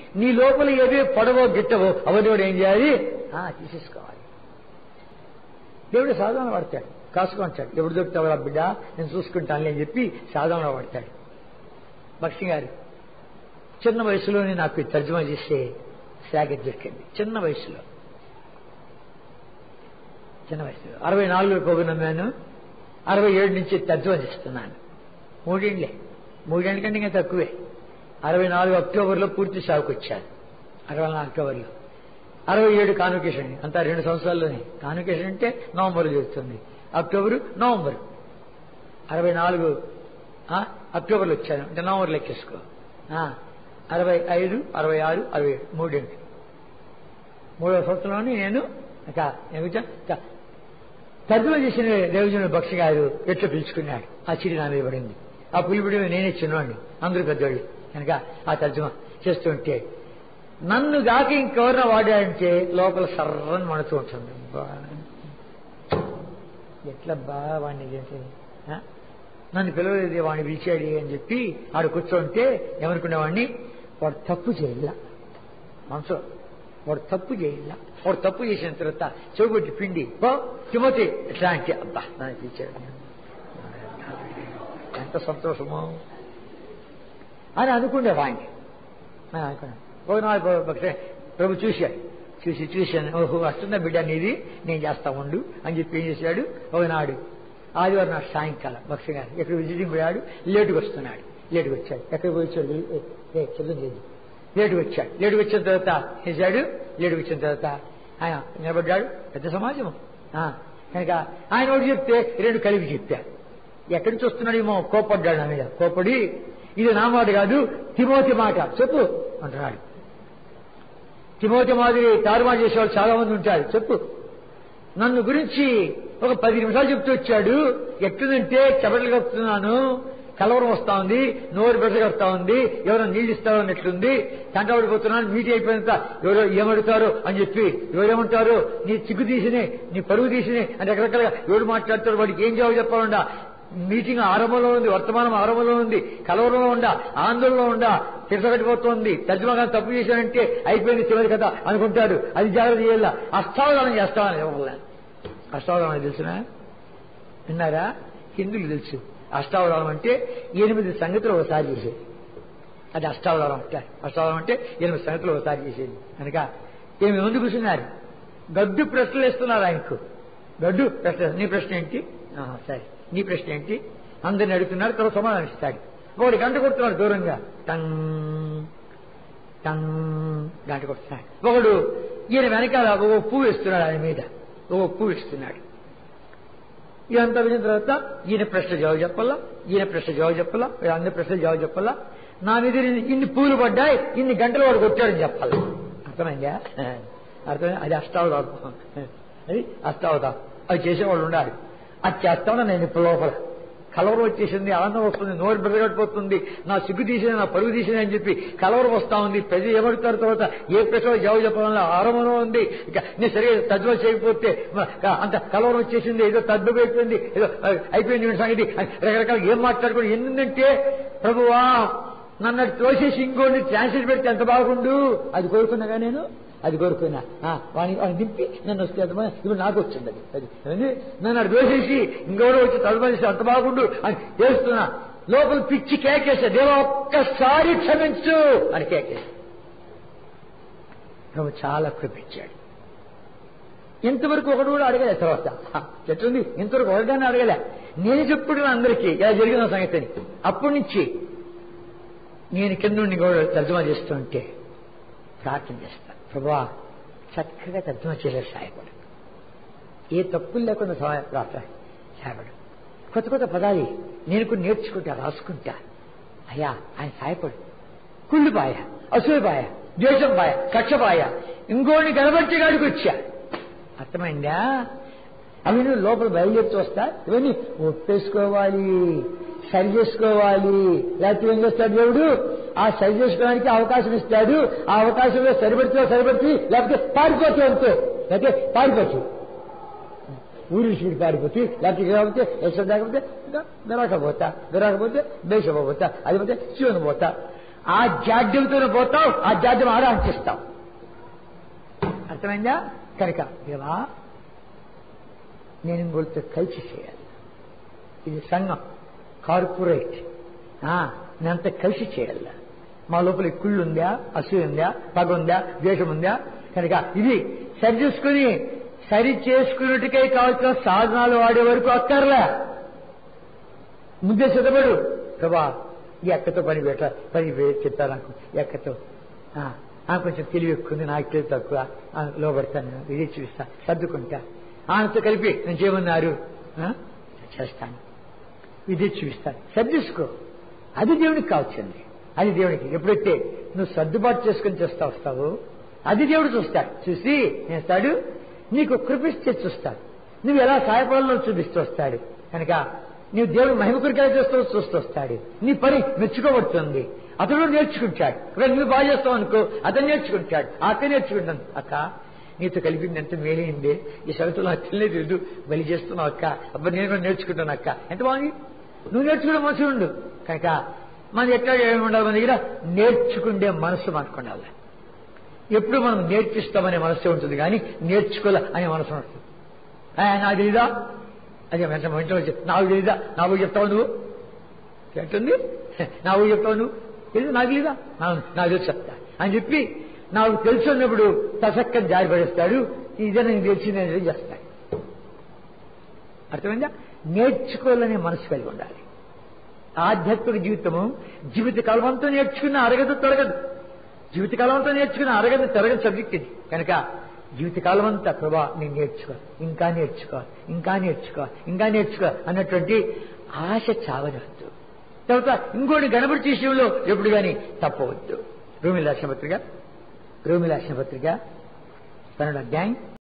నీ లోపల ఏవే పొడవో గిట్టవో అవన్నీ కూడా ఏం చేయాలి ఆ, తీసేసుకోవాలి దేవుడు సాధారణ పడతాడు కాసుకుంటాడు ఎప్పుడు దొరుకుతావు బిడ్డ నేను చూసుకుంటాను అని చెప్పి సాధారణ పడతాడు భక్తి గారు చిన్న వయసులోనే నాకు ఈ తర్జుమా చేసే శాఖ దొరికింది చిన్న వయసులో చిన్న వయసులో అరవై నాలుగు పోగు నమ్మాను అరవై ఏడు నుంచి తర్జుమా చేస్తున్నాను మూడేండ్లే మూడేండ్ల కంటే ఇంకా తక్కువే అరవై నాలుగు అక్టోబర్లో పూర్తి సాగుకు వచ్చాను అరవై నాలుగు అక్టోబర్లో అరవై ఏడు కాన్వకేషన్ అంతా రెండు సంవత్సరాల్లోనే కాన్వకేషన్ అంటే నవంబర్ జరుగుతుంది అక్టోబరు నవంబర్ అరవై నాలుగు ఆ, అక్టోబర్లో వచ్చాను అంటే నవంబర్ లెక్కేసుకో ఆ, అరవై ఐదు అరవై ఆరు అరవై ఏడు మూడేంటి మూడవ సంవత్సరంలోనే నేను ఇక ఏమిటా ఇక తర్జుమా చేసిన దేవజన భక్ష గారు ఎట్లా పిలుచుకున్నాడు ఆ చిరి నా మీద పడింది ఆ పులిపిడి నేనే చిన్నవాడిని అందరూ పెద్దవాళ్ళు కనుక ఆ తర్జుమా చేస్తుంటే నన్ను గాక ఇంకెవరైనా వాడాడంటే లోపల సర్రని మనతో ఉంటుంది బా. ఎట్లా బా వాడిని చేసేది ఆ? నన్ను పిలవలేదు వాడిని పిలిచాడు అని చెప్పి ఆడు కూర్చోంటే ఏమనుకునేవాడిని వాడు తప్పు చేయాల మనసు వాడు తప్పు చేయాల వాడు తప్పు చేసిన తర్వాత చెవుగొట్టి పిండి బా తిమోతి ఎట్లా అంటే అబ్బా నన్ను పిలిచాడు ఎంత సంతోషమో అని అనుకునేవాడిని నేను అనుకున్నాను ఒకనాడు భక్త ప్రభు చూశాడు చూసి చూశాను ఓహో వస్తుందా బిడ్డ నీది నేను చేస్తా ఉండు అని చెప్పి ఏం చేశాడు ఒకనాడు ఆదివారం నాడు సాయంకాలం భక్ష గారు ఎక్కడ విజిటింగ్ పోయాడు లేటుగా వస్తున్నాడు లేటుగా వచ్చాడు ఎక్కడికి పోయి వచ్చాడు ఏ చిల్లం చేసి లేటుగా వచ్చాడు లేటుగా వచ్చిన తర్వాత ఏం చేశాడు లేటుగా వచ్చిన తర్వాత ఆయన నిలబడ్డాడు పెద్ద సమాజం ఆ, కనుక ఆయన ఒకటి చెప్తే రెండు కలిపి చెప్పారు ఎక్కడి నుంచి వస్తున్నాడేమో కోపడ్డాడు నా మీద కోపడి ఇది నా మాట కాదు తిమోతి మాట చెప్పు అంటున్నాడు తిమోతి మాదిరి తారుమా చేసేవాళ్ళు చాలా మంది ఉంటారు చెప్పు నన్ను గురించి ఒక పది నిమిషాలు చెప్తూ వచ్చాడు ఎట్లుందంటే చెమటలు కప్పుతున్నాను కలవరం వస్తా ఉంది నోరు బెసగొస్తా ఉంది ఎవరో నీళ్ళు ఇస్తారో అన్నట్లుంది కంటపడిపోతున్నాను మీటి అయిపోయినంత ఎవరో ఏమడుతారో అని చెప్పి ఎవరేమంటారు నీ చిగ్గు తీసినే నీ పరుగు తీసినే అని రకరకాలుగా ఎవరు మాట్లాడతారు వాడికి ఏం జవాబు చెప్పాలండా మీటింగ్ ఆరంభంలో ఉంది వర్తమానం ఆరంభంలో ఉంది కలవరంలో ఉండా ఆందోళనలో ఉండా తిరసగట్టిపోతోంది తర్జుమాగా తప్పు చేశానంటే అయిపోయింది చివరి కథ అనుకుంటాడు అది జాగ్రత్త చేయాల అష్టావధానం చేస్తామని ఎవరు అష్టావధానం తెలిసిన విన్నారా హిందువులు తెలుసు అష్టావధానం అంటే ఎనిమిది సంగతులు ఒకసారి చేసేది అది అష్టావధానం అంటే అష్టావధానం అంటే ఎనిమిది సంగతులు ఒకసారి చేసేది కనుక ఏమి ముందు కూర్చున్నారు గడ్డు ప్రశ్నలు వేస్తున్నారు ఆయనకు గడ్డు ప్రశ్న నీ ప్రశ్న ఏంటి ఆహా, సరే నీ ప్రశ్న ఏంటి అందరిని అడుగుతున్నారు తర్వాత సమాధానం ఇస్తాడు ఒకటి గంట కొడుతున్నాడు దూరంగా టంగ్ టంగ్ గంట కొడుతున్నాడు ఒకడు ఈయన వెనకాల ఒక పువ్వు వేస్తున్నాడు ఆయన మీద ఒక పువ్వు ఇస్తున్నాడు ఇదంతా విన్న తర్వాత ఈయన ప్రశ్న జవాబు చెప్పాలా ఈయన ప్రశ్న జవాబు చెప్పాలా అందరి ప్రశ్న జవాబు చెప్పాలా నా మీద ఇన్ని- ఇన్ని పూలు పడ్డాయి ఇన్ని గంటలు వాడు కొట్టాడని చెప్పాలి అర్థమైందా అర్థమైంది అది అష్టావధానం అది అష్టావధానం అది చేసేవాళ్ళు ఉండాలి అది చేస్తామని నేను ఇప్పుడు లోపల కలవరం వచ్చేసింది ఆనందం వస్తుంది నోరు బెదగట్టిపోతుంది నా సిగ్గు తీసిన నా పరుగు తీసిన అని చెప్పి కలవరం వస్తా ఉంది ప్రజలు ఏమడుతారు తర్వాత ఏ ప్రశ్న జవాబు చెప్పడంలో ఆరంభంలో ఉంది ఇక నేను సరిగా తజ్వ చేయకపోతే మ- అంత కలవరం వచ్చేసింది ఏదో తద్దు అయిపోయింది ఏదో ఆ, అయిపోయింది ఈ సంగతి అని రకరకాల ఏం మాట్లాడుకోండి ఎందుకంటే ప్రభువా నన్ను అటు తోసేసి ఇంకోటి ట్రాన్స్లేట్ పెడితే ఎంత బాగుండు అది కోరుకున్నాగా నేను అది కోరుకున్నా ఆ, వాడిని వాడిని దింపి నన్ను వస్తే ఎంత బాగా- ఇప్పుడు నాకు వచ్చింది అది అది ఏంది? నన్ను అటు దోసేసి ఇంకెవరో వచ్చి తలపేసి అంత బాగుండు అని చేస్తున్నా లోపల పిచ్చి కేకేసా దేవా ఒక్కసారి క్షమించు అని కేకేసా ప్రభు చాలా కృపించాడు ఇంతవరకు ఒకడు కూడా అడగలే తర్వాత హ, చెట్టుంది ఇంతవరకు ఒకదాన్ని అడగలే నేను చెప్పుకుంటున్నా అందరికీ ఇలా జరిగిన సంగతిని అప్పటి నుంచి నేను కింద నుండి కూడా తర్జుమా చేస్తుంటే ప్రార్థన చేస్తాను ప్రభా చక్కగా తర్జుమా చేయలేదు సహాయపడు ఏ తప్పులు లేకుండా సహాయ ప్రార్థన సహాయపడు కొత్త కొత్త పదాలు నేను కూడా నేర్చుకుంటా రాసుకుంటా అయ్యా ఆయన సహాయపడు కుళ్ళుపాయ అసూయపాయ ద్వేషంపాయ కక్షపాయ ఇంకోని కనబట్టి గాడికి వచ్చా అర్థమైందా అవి నువ్వు లోపల బయలుదేరి చూస్తా ఇవన్నీ ఒప్పేసుకోవాలి సరి చేసుకోవాలి లేకపోతే ఏం చేస్తాడు దేవుడు ఆ సరి చేసుకోవడానికి అవకాశం ఇస్తాడు ఆ అవకాశంలో సరిపెడితే సరిపెట్టి లేకపోతే పారిపోతే అంతే లేకపోతే పారిపోవచ్చు ఊరి విషయం పారిపోతే లేకపోతే ఇక్కడ పోతే ఎక్కడ లేకపోతే విరాక పోతా విరాక పోతే బేష పోతా అది పోతే శివన్ పోతా ఆ జాడ్యంతోనే పోతావు ఆ జాడ్యం ఆరాధిస్తావు అర్థమైందా కనుక దేవా నేను ఇంకొకరితో కలిసి చేయాలి ఇది సంఘం కార్పొరేట్ నేనంతా కలిసి చేయాలి మా లోపల కుళ్ళు ఉందా అసూయ ఉందా పగ ఉందా ద్వేషం ఉందా కనుక ఇది సరి చేసుకుని సరి చేసుకున్నట్టుకై కావాల్సిన సాధనాలు వాడే వరకు అక్కర్లే ముందే సిద్ధపడు ప్రభా ఈ అక్కతో పని పెట్ట పని చెప్తా నాకు ఈ అక్కతో ఆ, ఆ కొంచెం తెలివి ఎక్కువ ఉంది నాకు తెలివి తక్కువ ఆ, లోపడతాను ఇది చూస్తా సర్దుకుంటా ఆమెతో కలిపి నేను చేయమన్నారు ఆ, చేస్తాను ఇది చూపిస్తాను సర్దిసుకో అది దేవునికి కావచ్చండి అది దేవునికి ఎప్పుడైతే నువ్వు సర్దుబాటు చేసుకుని చేస్తా వస్తావో అది దేవుడు చూస్తాడు చూసి చేస్తాడు నీకు కృపిస్తే చూస్తాడు నువ్వు ఎలా సహాయపడాలో చూపిస్తూ వస్తాడు కనుక నీవు దేవుడు మహిమ కొరికే చేస్తూ చూస్తూ వస్తాడు నీ పని మెచ్చుకోబడుతుంది అతడు నేర్చుకుంటాడు ఒకవేళ నువ్వు బాగా చేస్తావు అనుకో అతను నేర్చుకుంటాడు ఆ అక్క నేర్చుకుంటాను అక్క నీతో కలిపింది ఎంత మేలైంది ఈ సగతులు నాకు తెలియదు బలి చేస్తున్నావు అక్క అబ్బా నేను కూడా నేర్చుకుంటాను అక్క ఎంత బాగుంది నువ్వు నేర్చుకునే మనసు ఉండు కనుక మన ఎట్లా ఏమి ఉండాలి మన దగ్గర నేర్చుకుండే మనసు మనకు ఉండాలి ఎప్పుడు మనం నేర్పిస్తామనే మనసు ఉంటుంది కానీ నేర్చుకోలే అనే మనసు ఉంటుంది ఆ, నాకు తెలీదా అదే వెంట మా ఇంట్లో వచ్చి నాకు తెలీదా నాకు చెప్తావు నువ్వు ఎట్టుంది నాకు చెప్తావు నువ్వు తెలీదు నాకు తెలీదా "నా- నాకు తెలుసు చెప్తా అని చెప్పి నాకు తెలుసు అన్నప్పుడు తసక్కని జారి పడేస్తాడు ఇదే నేను తెలిసింది అనేది చేస్తాడు అర్థమైందా నేర్చుకోవాలనే మనసు కలిగి ఉండాలి ఆధ్యాత్మిక జీవితము జీవిత కాలమంతా నేర్చుకున్న అరగదు తొలగదు జీవిత కాలమంతా నేర్చుకున్న అరగదు తరగదు సబ్జెక్ట్ ఇది కనుక జీవితకాలం అంతా ప్రభా నేను నేర్చుకో ఇంకా నేర్చుకో ఇంకా నేర్చుకో ఇంకా నేర్చుకో అన్నటువంటి ఆశ చావనవద్దు తర్వాత ఇంకోటి గణపతి విషయంలో ఎప్పుడు కానీ తప్పవద్దు రూమిలాక్షణ పత్రిక రూమిలాక్షణ పత్రిక పన్నెండు అధ్యాయం